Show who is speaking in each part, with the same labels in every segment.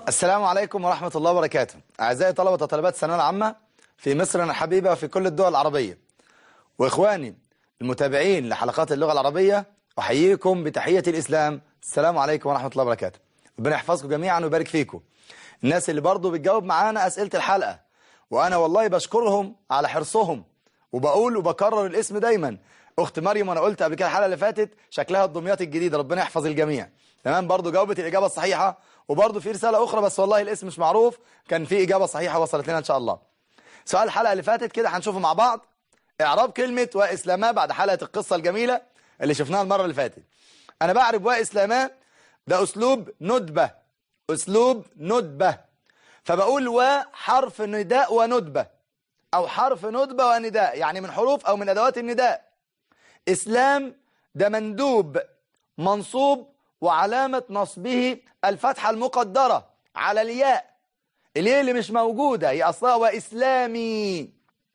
Speaker 1: السلام عليكم ورحمة الله وبركاته أعزائي طلبة وطالبات الثانوية العامة في مصرنا الحبيبة وفي كل الدول العربية وإخواني المتابعين لحلقات اللغة العربية أحييكم بتحية الإسلام السلام عليكم ورحمة الله وبركاته ربنا يحفظكم جميعا ويبارك فيكم الناس اللي برضو بتجاوب معانا أسئلة الحلقة وأنا والله بشكرهم على حرصهم وبقول وبكرر الاسم دايما أخت مريم وأنا قلت قبل كده الحلقة اللي فاتت شكلها الدمياط الجديدة ربنا يحفظ الجميع تمام برضو جاوبت الإجابة الصحيحة وبرضو في رسالة أخرى بس والله الاسم مش معروف كان في إجابة صحيحة وصلت لنا إن شاء الله سؤال الحلقة اللي فاتت كده هنشوفه مع بعض إعراب كلمة وإسلاما بعد حلقة القصة الجميلة اللي شفناها المرة اللي فاتت أنا بعرف وإسلاما ده أسلوب ندبة أسلوب ندبة فبقول وحرف نداء وندبة أو حرف ندبة ونداء يعني من حروف أو من أدوات النداء إسلام ده مندوب منصوب وعلامة نصبه الفتحة المقدرة على الياء الياء اللي مش موجودة هي أصلها وإسلامي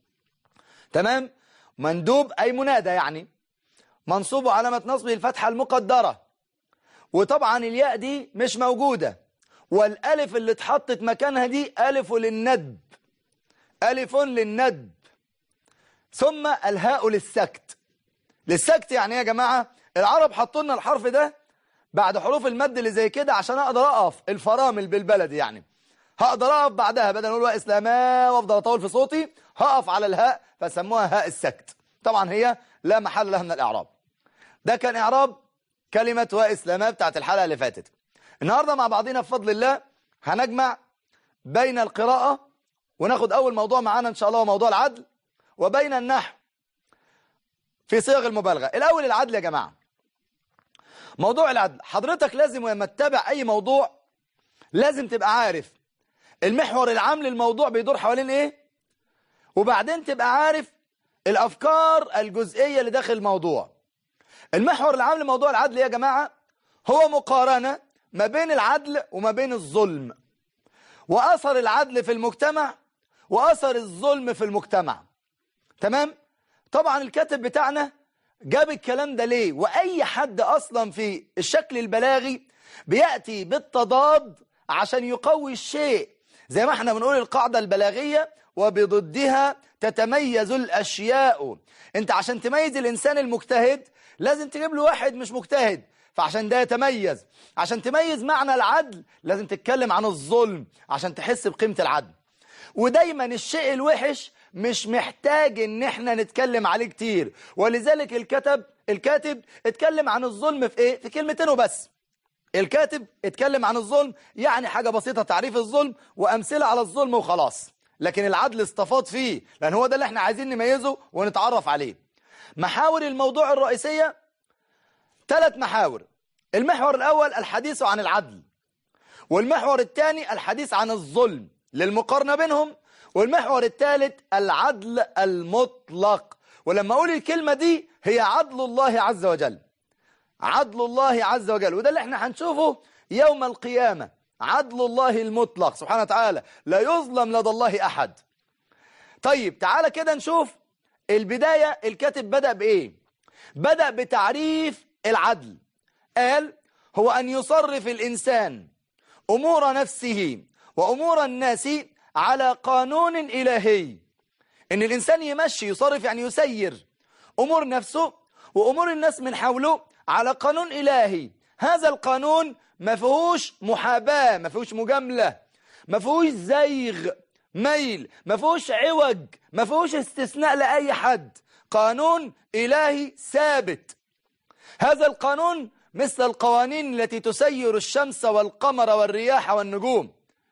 Speaker 1: تمام مندوب أي منادى يعني منصوب وعلامة نصبه الفتحة المقدرة وطبعا الياء دي مش موجودة والألف اللي اتحطت مكانها دي ألف للندب ألف للندب ثم الهاء للسكت للسكت يعني ايه يا جماعة العرب حطوا لنا الحرف ده بعد حروف المد اللي زي كده عشان اقدر اقف الفرامل بالبلدي يعني هقدر اقف بعدها بدل نقول اسلاما وافضل اطول في صوتي هقف على الهاء فسموها هاء السكت طبعا هي لا محل لها من الاعراب ده كان اعراب كلمة واسلاما بتاعت الحلقة اللي فاتت النهاردة مع بعضنا بفضل الله هنجمع بين القراءة وناخد اول موضوع معانا ان شاء الله موضوع العدل وبين النحو في صيغ المبالغة الاول العدل يا جماعة موضوع العدل حضرتك لازم لما تتابع اي موضوع لازم تبقى عارف المحور العام للموضوع بيدور حوالين ايه وبعدين تبقى عارف الافكار الجزئية اللي داخل الموضوع المحور العام لموضوع العدل يا جماعة هو مقارنة ما بين العدل وما بين الظلم واثر العدل في المجتمع واثر الظلم في المجتمع تمام طبعا الكاتب بتاعنا جاب الكلام ده ليه واي حد اصلا في الشكل البلاغي بيأتي بالتضاد عشان يقوي الشيء زي ما احنا بنقول القاعدة البلاغية وبضدها تتميز الاشياء انت عشان تميز الانسان المجتهد لازم تجيب له واحد مش مجتهد فعشان ده يتميز عشان تميز معنى العدل لازم تتكلم عن الظلم عشان تحس بقيمة العدل ودايما الشيء الوحش مش محتاج ان احنا نتكلم عليه كتير ولذلك الكتب الكاتب اتكلم عن الظلم في ايه في كلمتين وبس الكاتب اتكلم عن الظلم يعني حاجة بسيطة تعريف الظلم وامثلة على الظلم وخلاص لكن العدل استفاض فيه لان هو ده اللي احنا عايزين نميزه ونتعرف عليه محاور الموضوع الرئيسية ثلاث محاور المحور الاول الحديث عن العدل والمحور الثاني الحديث عن الظلم للمقارنة بينهم والمحور الثالث العدل المطلق ولما أقول الكلمة دي هي عدل الله عز وجل عدل الله عز وجل وده اللي احنا هنشوفه يوم القيامة عدل الله المطلق سبحانه وتعالى لا يظلم لدى الله أحد طيب تعالى كده نشوف البداية الكاتب بدأ بإيه بدأ بتعريف العدل قال هو أن يصرف الإنسان أمور نفسه وأمور الناس على قانون إلهي إن الإنسان يمشي يصرف يعني يسير أمور نفسه وأمور الناس من حوله على قانون إلهي هذا القانون ما فيهوش محاباة ما فيهوش مجاملة ما فيهوش زيغ ميل ما فيهوش عوج ما فيهوش استثناء لأي حد قانون إلهي ثابت هذا القانون مثل القوانين التي تسير الشمس والقمر والرياح والنجوم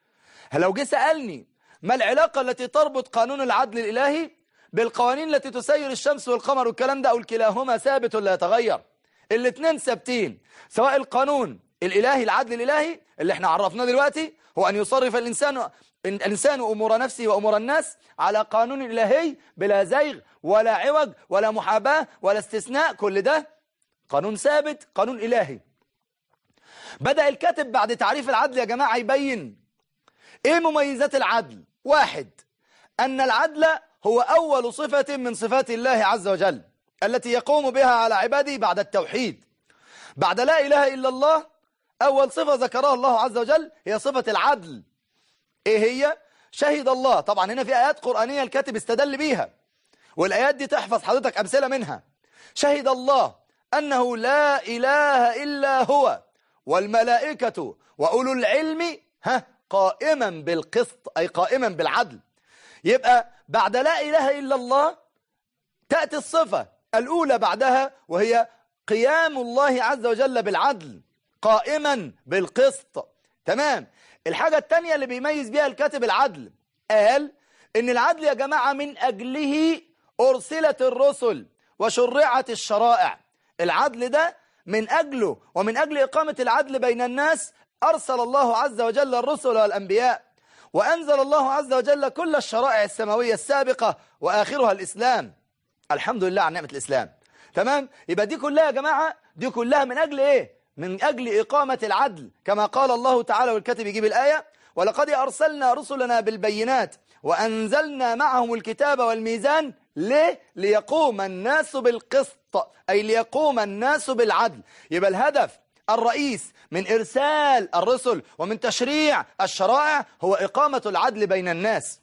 Speaker 1: لو جه سألني ما العلاقة التي تربط قانون العدل الإلهي بالقوانين التي تسير الشمس والقمر والكلام ده أقول كلاهما ثابت لا يتغير الاثنين ثابتين سواء القانون الإلهي العدل الإلهي اللي احنا عرفناه دلوقتي هو أن يصرف الإنسان الإنسان أمور نفسه وأمور الناس على قانون إلهي بلا زيغ ولا عوج ولا محاباة ولا استثناء كل ده قانون ثابت قانون إلهي بدأ الكاتب بعد تعريف العدل يا جماعة يبين ايه مميزات العدل واحد ان العدل هو اول صفة من صفات الله عز وجل التي يقوم بها على عباده بعد التوحيد بعد لا اله الا الله أول صفة ذكرها الله عز وجل هي صفة العدل إيه هي؟ شهد الله طبعا هنا في آيات قرآنية الكاتب استدل بيها والآيات دي تحفظ حضرتك أمثلة منها شهد الله أنه لا إله إلا هو والملائكة وأولو العلم ها قائما بالقسط أي قائما بالعدل يبقى بعد لا إله إلا الله تأتي الصفة الأولى بعدها وهي قيام الله عز وجل بالعدل قائما بالقسط تمام الحاجة التانية اللي بيميز بيها الكاتب العدل قال إن العدل يا جماعة من أجله أرسلت الرسل وشرعت الشرائع العدل ده من أجله ومن أجل إقامة العدل بين الناس أرسل الله عز وجل الرسل والأنبياء وأنزل الله عز وجل كل الشرائع السماوية السابقة وآخرها الإسلام الحمد لله على نعمة الإسلام تمام يبقى دي كلها يا جماعة دي كلها من أجل إيه من أجل إقامة العدل كما قال الله تعالى والكاتب يجيب الآية ولقد أرسلنا رسلنا بالبينات وأنزلنا معهم الكتاب والميزان ليه؟ ليقوم الناس بالقسط أي ليقوم الناس بالعدل يبقى الهدف الرئيس من إرسال الرسل ومن تشريع الشرائع هو إقامة العدل بين الناس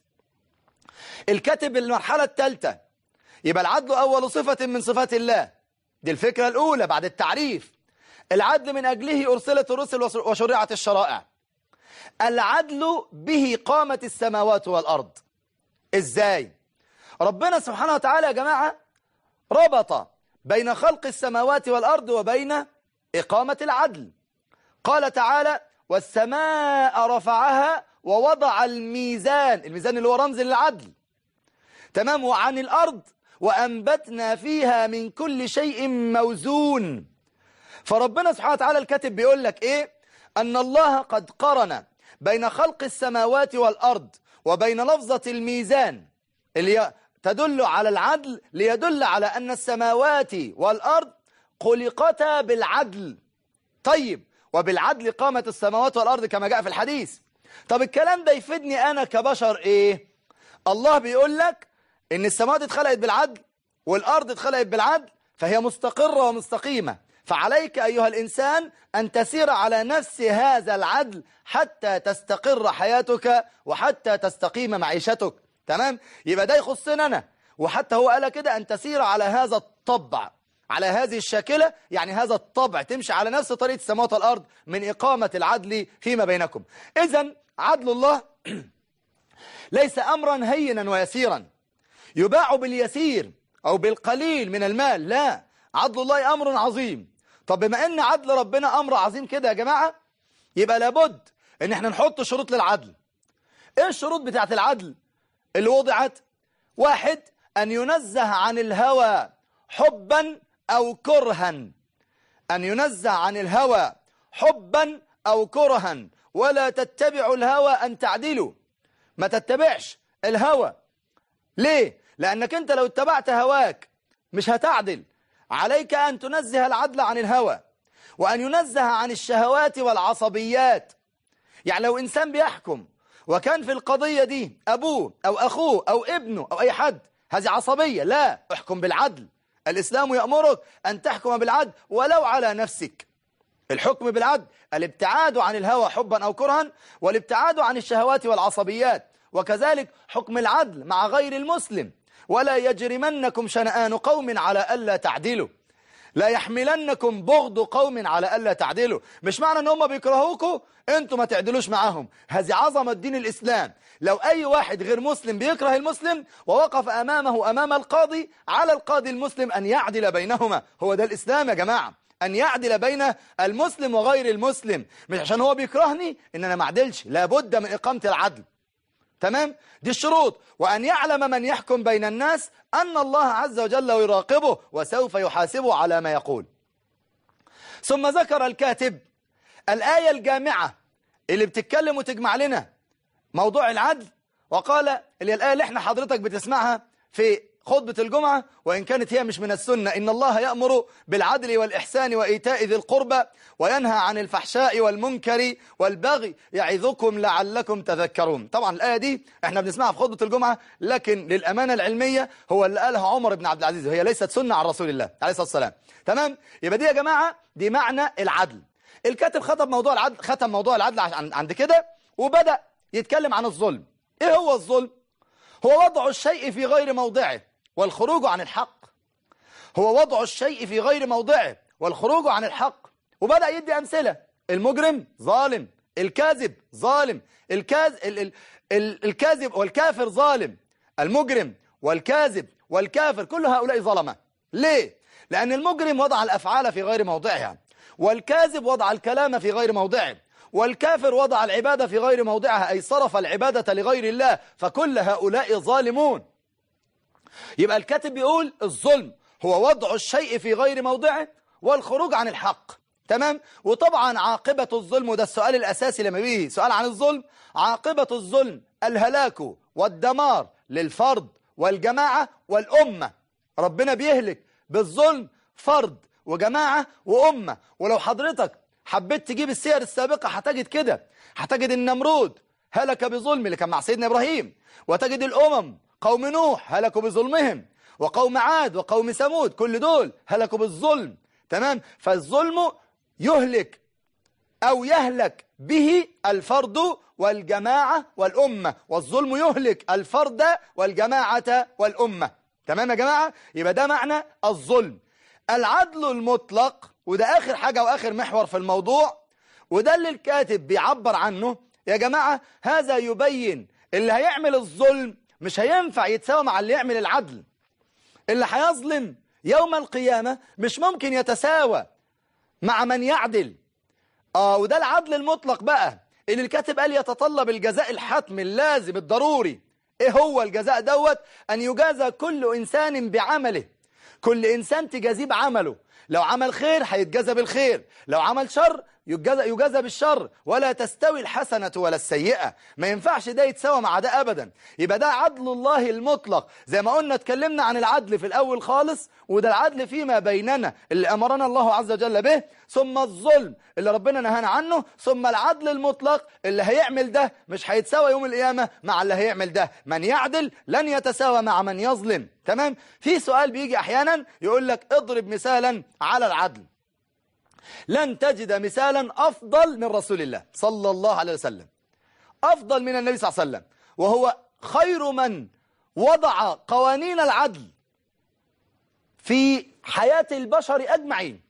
Speaker 1: الكاتب المرحلة الثالثة يبقى العدل أول صفة من صفات الله دي الفكرة الأولى بعد التعريف العدل من أجله أرسلت الرسل وشرعت الشرائع العدل به قامت السماوات والأرض إزاي؟ ربنا سبحانه وتعالى يا جماعة ربط بين خلق السماوات والأرض وبين إقامة العدل قال تعالى والسماء رفعها ووضع الميزان الميزان اللي هو رمز للعدل تمام وعن الأرض وأنبتنا فيها من كل شيء موزون فربنا سبحانه وتعالى الكاتب بيقول لك إيه أن الله قد قرن بين خلق السماوات والأرض وبين لفظة الميزان اللي تدل على العدل ليدل على أن السماوات والأرض خلقتا بالعدل طيب وبالعدل قامت السماوات والأرض كما جاء في الحديث طب الكلام ده يفيدني أنا كبشر إيه الله بيقول لك إن السماوات اتخلقت بالعدل والأرض اتخلقت بالعدل فهي مستقرة ومستقيمة فعليك أيها الإنسان أن تسير على نفس هذا العدل حتى تستقر حياتك وحتى تستقيم معيشتك تمام يبقى ده يخصنا أنا وحتى هو قال كده أن تسير على هذا الطبع على هذه الشاكلة يعني هذا الطبع تمشي على نفس طريقة السماوات والأرض من إقامة العدل فيما بينكم إذا عدل الله ليس أمرا هينا ويسيرا يباع باليسير أو بالقليل من المال لا عدل الله أمر عظيم طب بما أن عدل ربنا أمر عظيم كده يا جماعة يبقى لابد أن احنا نحط شروط للعدل إيه الشروط بتاعت العدل اللي وضعت واحد أن ينزه عن الهوى حبا أو كرها أن ينزه عن الهوى حبا أو كرها ولا تتبعوا الهوى أن تعدلوا ما تتبعش الهوى ليه؟ لأنك أنت لو اتبعت هواك مش هتعدل عليك أن تنزه العدل عن الهوى وأن ينزه عن الشهوات والعصبيات يعني لو إنسان بيحكم وكان في القضية دي أبوه أو أخوه أو ابنه أو أي حد هذه عصبية لا احكم بالعدل الإسلام يأمرك أن تحكم بالعدل ولو على نفسك الحكم بالعدل الابتعاد عن الهوى حبا أو كرها والابتعاد عن الشهوات والعصبيات وكذلك حكم العدل مع غير المسلم ولا يجرمنكم شنآن قوم على ألا تعدلوا لا يحملنكم بغض قوم على ألا تعدلوا مش معنى ان هم بيكرهوكوا انتوا ما تعدلوش معاهم هذه عظمة دين الإسلام لو أي واحد غير مسلم بيكره المسلم ووقف أمامه أمام القاضي على القاضي المسلم أن يعدل بينهما هو ده الإسلام يا جماعة أن يعدل بين المسلم وغير المسلم مش عشان هو بيكرهني إن أنا ما اعدلش لابد من إقامة العدل تمام دي الشروط وأن يعلم من يحكم بين الناس أن الله عز وجل يراقبه وسوف يحاسبه على ما يقول ثم ذكر الكاتب الآية الجامعة اللي بتتكلم وتجمع لنا موضوع العدل وقال اللي الآية اللي احنا حضرتك بتسمعها في خطبة الجمعة وإن كانت هي مش من السنة إن الله يأمر بالعدل والإحسان وإيتاء ذي القربى وينهى عن الفحشاء والمنكر والبغي يعظكم لعلكم تذكرون طبعا الآية دي احنا بنسمعها في خطبة الجمعة لكن للأمانة العلمية هو اللي قالها عمر بن عبد العزيز وهي ليست سنة عن رسول الله عليه الصلاة والسلام تمام يبقى دي يا جماعة دي معنى العدل الكاتب ختم موضوع العدل ختم موضوع العدل عند كده وبدأ يتكلم عن الظلم ايه هو الظلم هو وضع الشيء في غير موضعه والخروج عن الحق هو وضع الشيء في غير موضعه والخروج عن الحق وبدأ يدي أمثلة المجرم ظالم الكاذب ظالم الكاذ ال... ال... ال... الكاذب والكافر ظالم المجرم والكاذب والكافر كل هؤلاء ظلمة ليه؟ لأن المجرم وضع الأفعال في غير موضعها والكاذب وضع الكلام في غير موضعه والكافر وضع العبادة في غير موضعها أي صرف العبادة لغير الله فكل هؤلاء ظالمون يبقى الكاتب بيقول الظلم هو وضع الشيء في غير موضعه والخروج عن الحق تمام وطبعا عاقبة الظلم وده السؤال الأساسي لما بيه سؤال عن الظلم عاقبة الظلم الهلاك والدمار للفرد والجماعة والأمة ربنا بيهلك بالظلم فرد وجماعة وأمة ولو حضرتك حبيت تجيب السير السابقة هتجد كده هتجد النمرود هلك بظلم اللي كان مع سيدنا إبراهيم وتجد الأمم قوم نوح هلكوا بظلمهم وقوم عاد وقوم ثمود كل دول هلكوا بالظلم تمام فالظلم يهلك أو يهلك به الفرد والجماعة والأمة والظلم يهلك الفرد والجماعة والأمة تمام يا جماعة يبقى ده معنى الظلم العدل المطلق وده آخر حاجة وآخر محور في الموضوع وده اللي الكاتب بيعبر عنه يا جماعة هذا يبين اللي هيعمل الظلم مش هينفع يتساوى مع اللي يعمل العدل اللي هيظلم يوم القيامة مش ممكن يتساوى مع من يعدل آه وده العدل المطلق بقى اللي الكاتب قال يتطلب الجزاء الحتم اللازم الضروري ايه هو الجزاء دوت ان يجازى كل انسان بعمله كل انسان تجازيه بعمله لو عمل خير هيتجازى بالخير لو عمل شر يجازى, يجازى بالشر ولا تستوي الحسنة ولا السيئة ما ينفعش ده يتساوى مع ده أبدا يبقى ده عدل الله المطلق زي ما قلنا اتكلمنا عن العدل في الأول خالص وده العدل فيما بيننا اللي أمرنا الله عز وجل به ثم الظلم اللي ربنا نهانا عنه ثم العدل المطلق اللي هيعمل ده مش هيتساوى يوم القيامة مع اللي هيعمل ده من يعدل لن يتساوى مع من يظلم تمام في سؤال بيجي أحيانا يقول لك اضرب مثالا على العدل لن تجد مثالا أفضل من رسول الله صلى الله عليه وسلم أفضل من النبي صلى الله عليه وسلم وهو خير من وضع قوانين العدل في حياة البشر أجمعين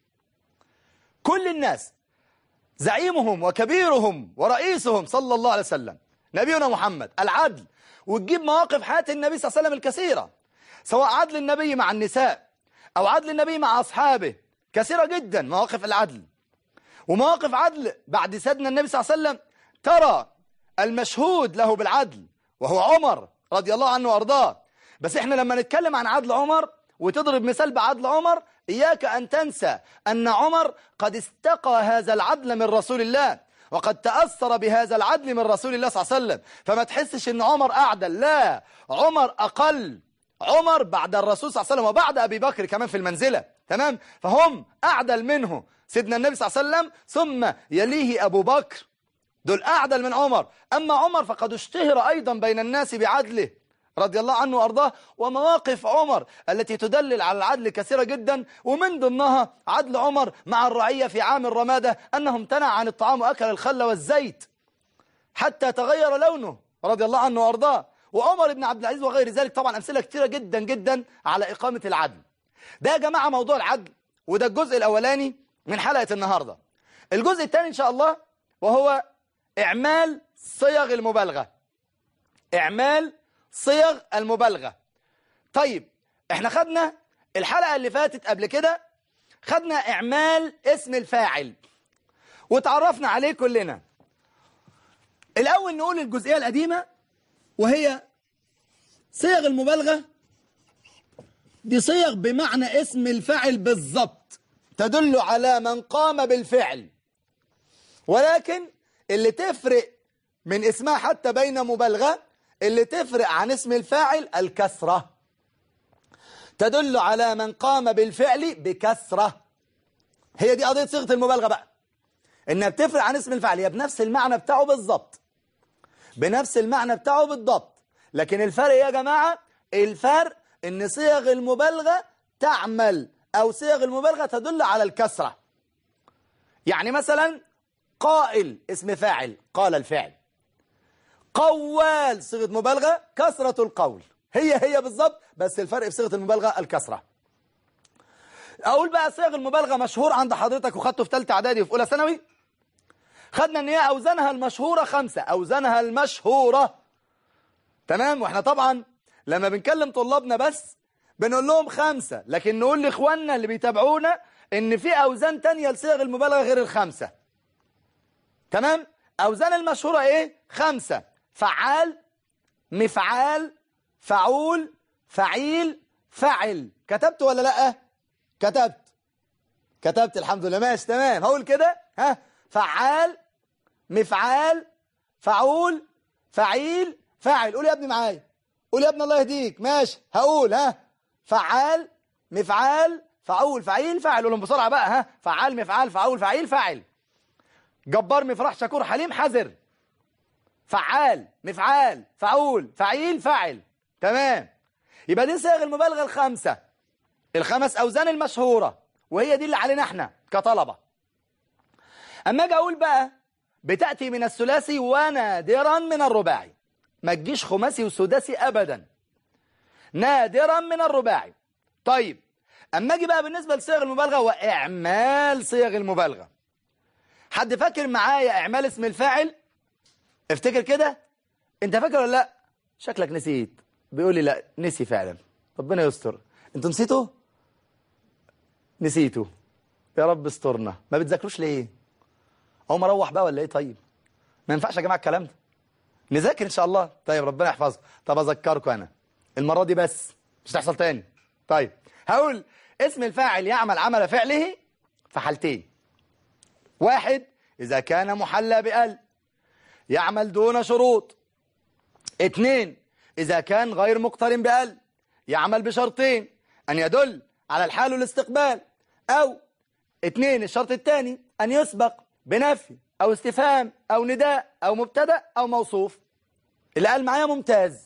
Speaker 1: كل الناس زعيمهم وكبيرهم ورئيسهم صلى الله عليه وسلم نبينا محمد العدل وتجيب مواقف حياة النبي صلى الله عليه وسلم الكثيرة سواء عدل النبي مع النساء أو عدل النبي مع أصحابه كثيرة جدا مواقف العدل ومواقف عدل بعد سيدنا النبي صلى الله عليه وسلم ترى المشهود له بالعدل وهو عمر رضي الله عنه وارضاه بس احنا لما نتكلم عن عدل عمر وتضرب مثال بعدل عمر إياك أن تنسى أن عمر قد استقى هذا العدل من رسول الله وقد تأثر بهذا العدل من رسول الله صلى الله عليه وسلم فما تحسش أن عمر أعدل لا عمر أقل عمر بعد الرسول صلى الله عليه وسلم وبعد أبي بكر كمان في المنزلة تمام فهم أعدل منه سيدنا النبي صلى الله عليه وسلم ثم يليه أبو بكر دول أعدل من عمر أما عمر فقد اشتهر أيضا بين الناس بعدله رضي الله عنه وأرضاه ومواقف عمر التي تدلل على العدل كثيرة جدا ومن ضمنها عدل عمر مع الرعية في عام الرمادة أنه امتنع عن الطعام وأكل الخل والزيت حتى تغير لونه رضي الله عنه وأرضاه وعمر بن عبد العزيز وغير ذلك طبعا أمثلة كثيرة جدا جدا على إقامة العدل ده يا جماعة موضوع العدل وده الجزء الأولاني من حلقة النهاردة الجزء الثاني إن شاء الله وهو إعمال صيغ المبالغة إعمال صيغ المبالغة طيب احنا خدنا الحلقة اللي فاتت قبل كده خدنا إعمال اسم الفاعل وتعرفنا عليه كلنا الأول نقول الجزئية القديمة وهي صيغ المبالغة دي صيغ بمعنى اسم الفاعل بالضبط تدل على من قام بالفعل ولكن اللي تفرق من اسمها حتى بين مبالغة اللي تفرق عن اسم الفاعل الكسرة تدل على من قام بالفعل بكسرة هي دي قضية صيغة المبالغة بقى انها بتفرق عن اسم الفاعل هي بنفس المعنى بتاعه بالضبط بنفس المعنى بتاعه بالضبط لكن الفرق يا جماعة الفرق ان صيغ المبالغة تعمل او صيغ المبالغة تدل على الكسرة يعني مثلا قائل اسم فاعل قال الفعل قوال صيغة مبالغة كثرة القول هي هي بالظبط بس الفرق في صيغة المبالغة الكسرة أقول بقى صيغ المبالغة مشهور عند حضرتك وخدته في ثالثه إعدادي وفي أولى ثانوي خدنا ان هي أوزانها المشهورة خمسة أوزانها المشهورة تمام واحنا طبعا لما بنكلم طلابنا بس بنقول لهم خمسة لكن نقول لإخواننا اللي بيتابعونا إن في أوزان تانية لصيغ المبالغة غير الخمسة تمام أوزان المشهورة إيه خمسة فعال مفعال فعول فعيل فعل كتبت ولا لأ كتبت كتبت الحمد لله ماشي تمام هقول كده ها فعال مفعال فعول فعيل فاعل قول يا ابني معايا قول يا ابني الله يهديك ماشي هقول ها فعال مفعال فعول فعيل فاعل قولهم بسرعة بقى ها فعال مفعال فعول فعيل فاعل جبار مفرح شكور حليم حذر فعال مفعال فعول فعيل فاعل تمام يبقى دي صيغ المبالغة الخمسة الخمس أوزان المشهورة وهي دي اللي علينا احنا كطلبة أما أجي أقول بقى بتأتي من الثلاثي ونادرا من الرباعي ما تجيش خماسي وسداسي أبدا نادرا من الرباعي طيب أما أجي بقى بالنسبة لصيغ المبالغة وإعمال صيغ المبالغة حد فاكر معايا إعمال اسم الفاعل افتكر كده انت فاكر ولا لا شكلك نسيت بيقول لي لا نسي فعلا ربنا يستر انتوا نسيتوا نسيتوا يا رب استرنا ما بتذاكروش ليه هو مروح بقى ولا ايه طيب ما ينفعش يا جماعه الكلام ده نذاكر ان شاء الله طيب ربنا يحفظكم طب اذكركم انا المره دي بس مش تحصل تاني طيب هقول اسم الفاعل يعمل عمل فعله في حالتين واحد اذا كان محلى بال يعمل دون شروط اثنين إذا كان غير مقترن بأل يعمل بشرطين أن يدل على الحال والاستقبال أو اثنين الشرط الثاني أن يسبق بنفي أو استفهام أو نداء أو مبتدأ أو موصوف اللي قال معايا ممتاز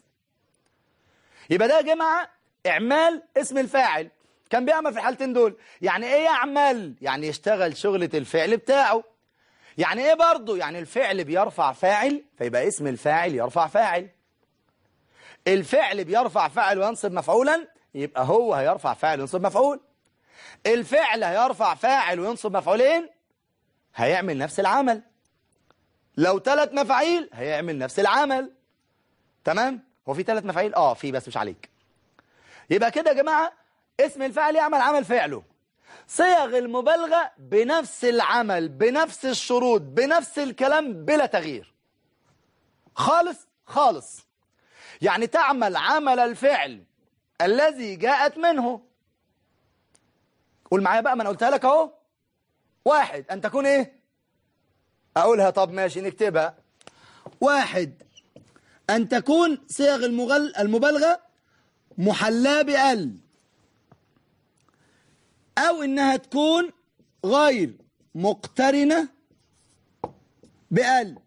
Speaker 1: يبقى ده يا جماعة إعمال اسم الفاعل كان بيعمل في الحالتين دول يعني إيه يعمل؟ يعني يشتغل شغلة الفعل بتاعه يعني ايه برضه يعني الفعل بيرفع فاعل فيبقى اسم الفاعل يرفع فاعل الفعل بيرفع فاعل وينصب مفعولا يبقى هو هيرفع فاعل وينصب مفعول الفعل هيرفع فاعل وينصب مفعولين هيعمل نفس العمل لو ثلاث مفاعيل هيعمل نفس العمل تمام هو في ثلاث مفاعيل اه في بس مش عليك يبقى كده يا جماعه اسم الفاعل يعمل عمل فعله صيغ المبالغة بنفس العمل بنفس الشروط بنفس الكلام بلا تغيير خالص خالص يعني تعمل عمل الفعل الذي جاءت منه قول معايا بقى ما انا قلتها لك اهو واحد ان تكون ايه اقولها طب ماشي نكتبها واحد ان تكون صيغ المغل المبالغة محلاة بأل أو إنها تكون غير مقترنة بأل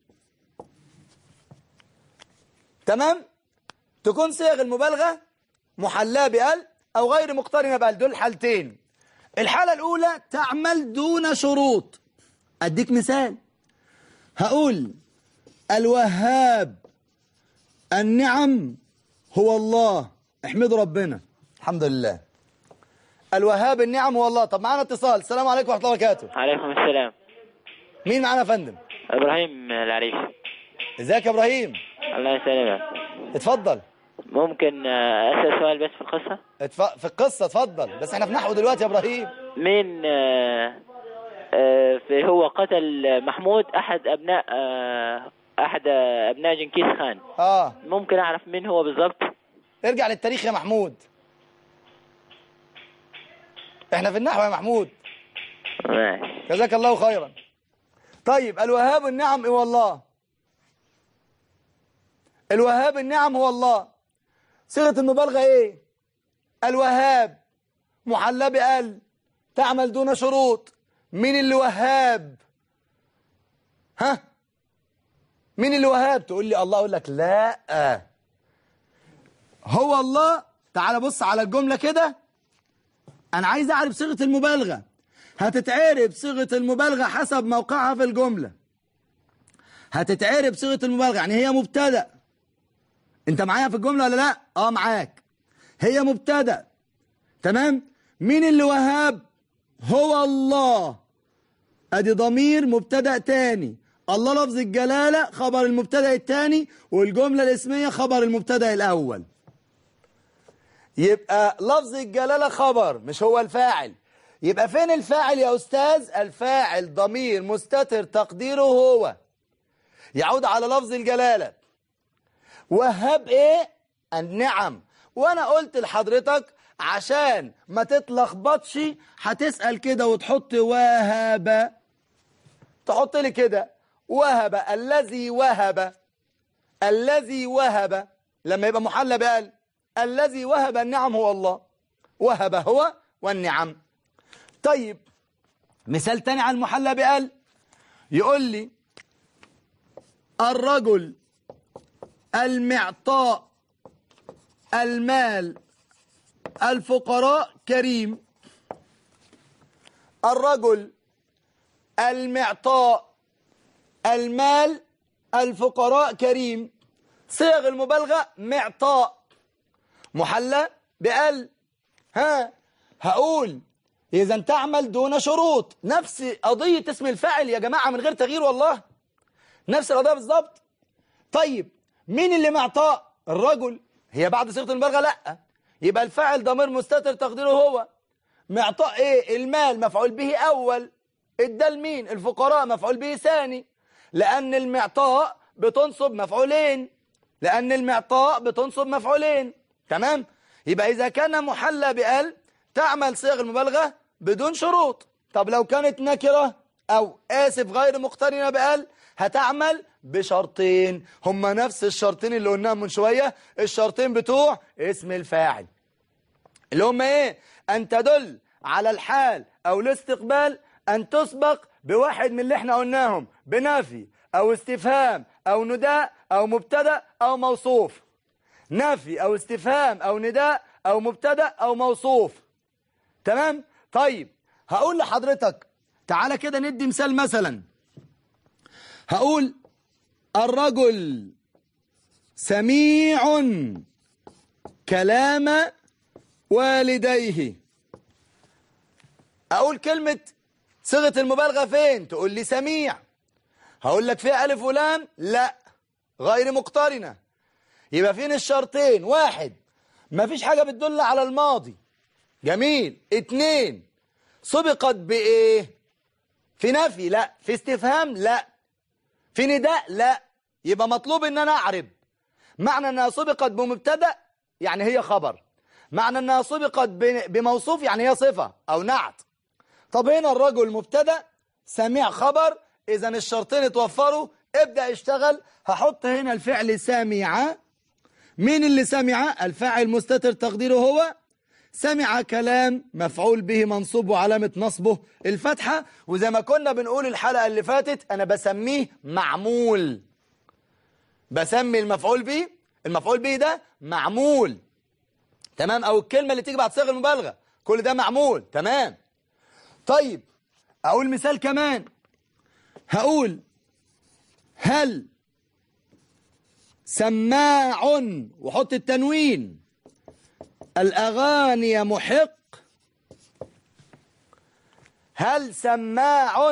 Speaker 1: تمام تكون صيغ المبالغة محلاة بأل أو غير مقترنة بأل دول حالتين الحالة الأولى تعمل دون شروط أديك مثال هقول الوهاب النعم هو الله احمدوا ربنا الحمد لله الوهاب النعم هو الله طب معانا اتصال السلام عليكم ورحمة الله وبركاته
Speaker 2: عليكم السلام
Speaker 1: مين معانا يا فندم
Speaker 2: ابراهيم العريفي
Speaker 1: ازيك يا ابراهيم
Speaker 2: الله يسلمك
Speaker 1: اتفضل
Speaker 2: ممكن آه، اسال سؤال بس في القصه
Speaker 1: اتف... في القصة اتفضل بس احنا في نحو دلوقتي يا ابراهيم
Speaker 2: مين آه، آه، في هو قتل محمود احد ابناء آه، احد ابناء جنكيز خان
Speaker 1: اه
Speaker 2: ممكن اعرف مين هو بالضبط
Speaker 1: ارجع للتاريخ يا محمود احنا في النحو يا محمود
Speaker 2: ماشي
Speaker 1: جزاك الله خيرا طيب الوهاب النعم هو الله الوهاب النعم هو الله صيغة المبالغة ايه الوهاب محلى بأل تعمل دون شروط مين اللي وهاب ها مين اللي وهاب تقول لي الله اقول لك لا هو الله تعال بص على الجملة كده انا عايز اعرف صيغة المبالغة هتتعرب صيغة المبالغة حسب موقعها في الجملة هتتعرب صيغة المبالغة يعني هي مبتدأ انت معايا في الجملة ولا لا اه معاك هي مبتدأ تمام مين اللي وهاب هو الله ادي ضمير مبتدأ تاني الله لفظ الجلالة خبر المبتدأ التاني والجملة الاسمية خبر المبتدأ الاول يبقى لفظ الجلالة خبر مش هو الفاعل يبقى فين الفاعل يا أستاذ الفاعل ضمير مستتر تقديره هو يعود على لفظ الجلالة وهب ايه النعم وانا قلت لحضرتك عشان ما تتلخبطش هتسأل كده وتحط وهب تحط لي كده وهب الذي وهب الذي وهب لما يبقى محلى بقال الذي وهب النعم هو الله وهب هو والنعم طيب مثال تاني على المحلى بقال يقول لي الرجل المعطاء المال الفقراء كريم الرجل المعطاء المال الفقراء كريم صيغ المبالغة معطاء محلى بقل ها هقول إذا تعمل دون شروط نفس قضية اسم الفاعل يا جماعة من غير تغيير والله نفس القضية بالظبط طيب مين اللي معطاء الرجل هي بعد صيغة المبالغة لا يبقى الفاعل ضمير مستتر تقديره هو معطاء ايه المال مفعول به اول الدال مين الفقراء مفعول به ثاني لان المعطاء بتنصب مفعولين لان المعطاء بتنصب مفعولين تمام يبقى اذا كان محلى بال تعمل صيغ المبالغة بدون شروط طب لو كانت نكرة او اسف غير مقترنة بال هتعمل بشرطين هما نفس الشرطين اللي قلناهم من شوية الشرطين بتوع اسم الفاعل اللي هما ايه ان تدل على الحال او الاستقبال ان تسبق بواحد من اللي احنا قلناهم بنفي او استفهام او نداء او مبتدا او موصوف نفي او استفهام او نداء او مبتدا او موصوف تمام طيب هقول لحضرتك تعالى كده ندي مثال مثلا هقول الرجل سميع كلام والديه اقول كلمة صيغة المبالغة فين تقول لي سميع هقول لك فيها الف ولام لا غير مقترنة يبقى فين الشرطين واحد مفيش حاجة بتدل على الماضي جميل اتنين سبقت بايه في نفي لا في استفهام لا في نداء لا يبقى مطلوب ان انا اعرب معنى انها سبقت بمبتدا يعني هي خبر معنى انها سبقت بموصوف يعني هي صفة او نعت طب هنا الرجل مبتدا سميع خبر اذا الشرطين اتوفروا ابدأ اشتغل هحط هنا الفعل سامع مين اللي سمع الفاعل مستتر تقديره هو سمع كلام مفعول به منصوب وعلامة نصبه الفتحة وزي ما كنا بنقول الحلقة اللي فاتت أنا بسميه معمول بسمي المفعول به المفعول به ده معمول تمام أو الكلمة اللي تيجي بعد صيغ المبالغة كل ده معمول تمام طيب أقول مثال كمان هقول هل سماع وحط التنوين الأغاني محق هل سماع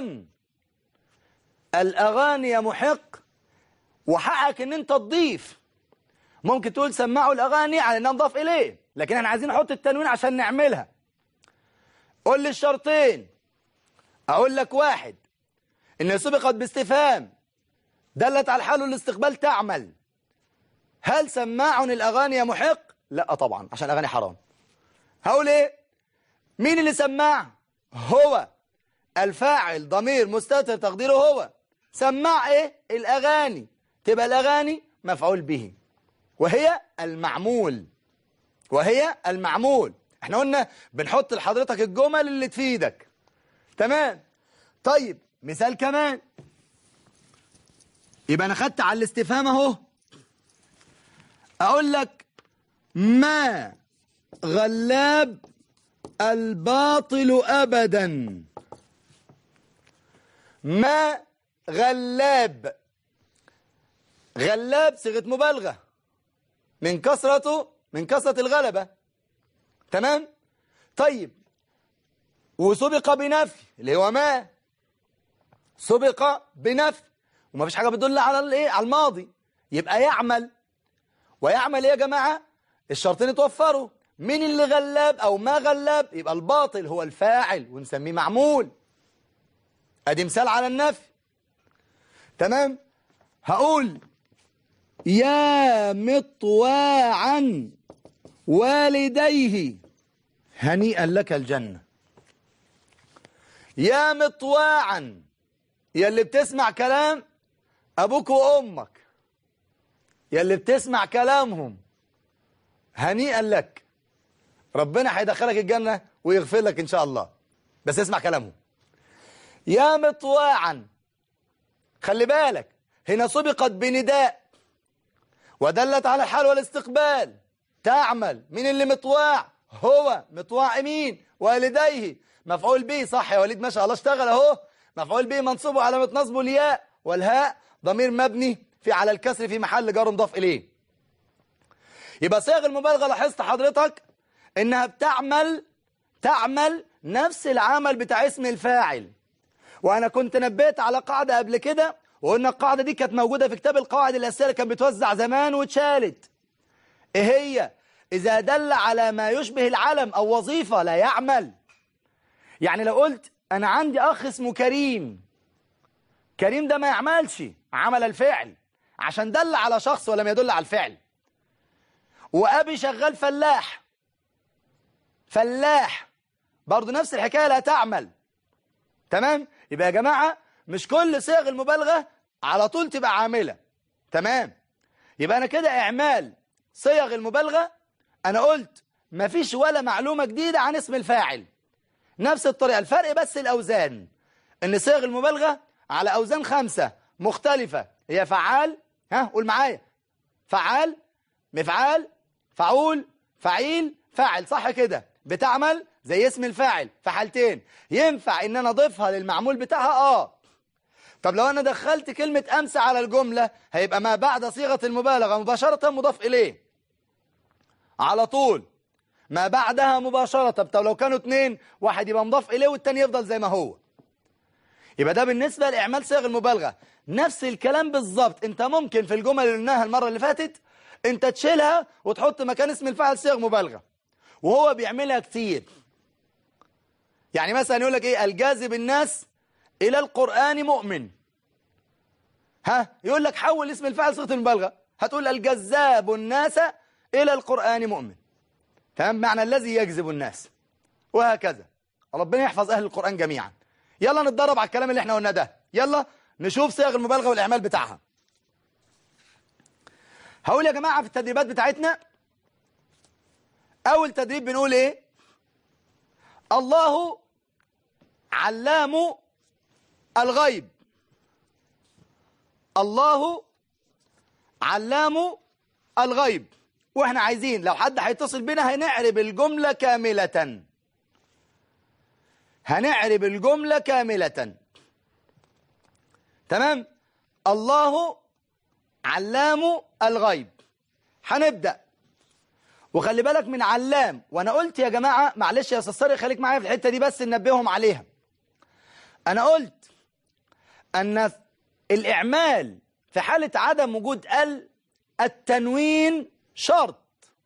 Speaker 1: الأغاني محق وحقك ان انت تضيف ممكن تقول سماعوا الأغاني على انها نضاف إليه لكن احنا عايزين نحط التنوين عشان نعملها قول لي الشرطين أقول لك واحد إن سبقت باستفهام دلت على الحال والاستقبال تعمل هل سماع الأغاني محق لا طبعا عشان الأغاني حرام هقول ايه مين اللي سماع هو الفاعل ضمير مستتر تقديره هو سماع ايه الأغاني تبقى الأغاني مفعول به وهي المعمول وهي المعمول احنا قلنا بنحط لحضرتك الجمل اللي تفيدك تمام طيب مثال كمان يبقى انا خدت على الاستفهام اهو اقول لك ما غلاب الباطل ابدا ما غلاب غلاب صيغة مبالغة من كثرته من كثرة الغلبة تمام طيب وسبق بنفي اللي هو ما سبق بنفي وما فيش حاجة بتدل على الايه على الماضي يبقى يعمل ويعمل ايه يا جماعة الشرطين اتوفروا مين اللي غلاب او ما غلاب يبقى الباطل هو الفاعل ونسميه معمول ادي مثال على النفي تمام هقول يا مطواعا والديه هنيئا لك الجنة يا مطواعا يا اللي بتسمع كلام أبوك وأمك يا اللي بتسمع كلامهم هنيئا لك ربنا هيدخلك الجنة ويغفر لك إن شاء الله بس اسمع كلامهم يا مطواعا خلي بالك هنا سبقت بنداء ودلت على الحال والاستقبال تعمل مين اللي مطواع هو مطواع مين والديه مفعول به صح يا وليد ما شاء الله اشتغل اهو مفعول به منصوب علامه نصبه الياء والهاء ضمير مبني في على الكسر في محل جار مضاف اليه يبقى صيغ المبالغه لاحظت حضرتك انها بتعمل تعمل نفس العمل بتاع اسم الفاعل وانا كنت نبهت على قاعده قبل كده وقلنا القاعده دي كانت موجوده في كتاب القواعد الاساسيه اللي كان بتوزع زمان واتشالت ايه هي اذا دل على ما يشبه العلم او وظيفه لا يعمل يعني لو قلت انا عندي اخ اسمه كريم كريم ده ما يعملش عمل الفعل عشان دل على شخص ولم يدل على الفعل وابي شغال فلاح فلاح برضه نفس الحكايه لا تعمل تمام يبقى يا جماعه مش كل صيغ المبالغه على طول تبقى عامله تمام يبقى انا كده اعمال صيغ المبالغه انا قلت مفيش ولا معلومه جديده عن اسم الفاعل نفس الطريقه الفرق بس الاوزان ان صيغ المبالغه على اوزان خمسه مختلفه هي فعال ها قول معايا فعال مفعال فعول فعيل فاعل صح كده بتعمل زي اسم الفاعل في حالتين ينفع ان انا اضيفها للمعمول بتاعها اه طب لو انا دخلت كلمة امس على الجملة هيبقى ما بعد صيغة المبالغة مباشرة مضاف اليه على طول ما بعدها مباشرة طب لو كانوا اتنين واحد يبقى مضاف اليه والتاني يفضل زي ما هو يبقى ده بالنسبة لإعمال صيغ المبالغة نفس الكلام بالظبط انت ممكن في الجمل اللي قلناها المرة اللي فاتت انت تشيلها وتحط مكان اسم الفاعل صيغ مبالغة وهو بيعملها كتير يعني مثلا يقول لك ايه الجاذب الناس الى القرآن مؤمن ها يقول لك حول اسم الفاعل صيغه المبالغه هتقول الجذاب الناس الى القرآن مؤمن تمام معنى الذي يجذب الناس وهكذا ربنا يحفظ اهل القرآن جميعا يلا نتدرب على الكلام اللي احنا قلناه ده يلا نشوف صيغ المبالغه والاعمال بتاعها هقول يا جماعه في التدريبات بتاعتنا اول تدريب بنقول ايه الله علام الغيب الله علام الغيب واحنا عايزين لو حد هيتصل بينا هنعرب الجملة كاملة هنعرب الجملة كاملة تمام الله علام الغيب هنبدأ وخلي بالك من علام وانا قلت يا جماعة معلش يا استاذ خليك معايا في الحتة دي بس ننبههم عليها انا قلت ان الاعمال في حالة عدم وجود ال التنوين شرط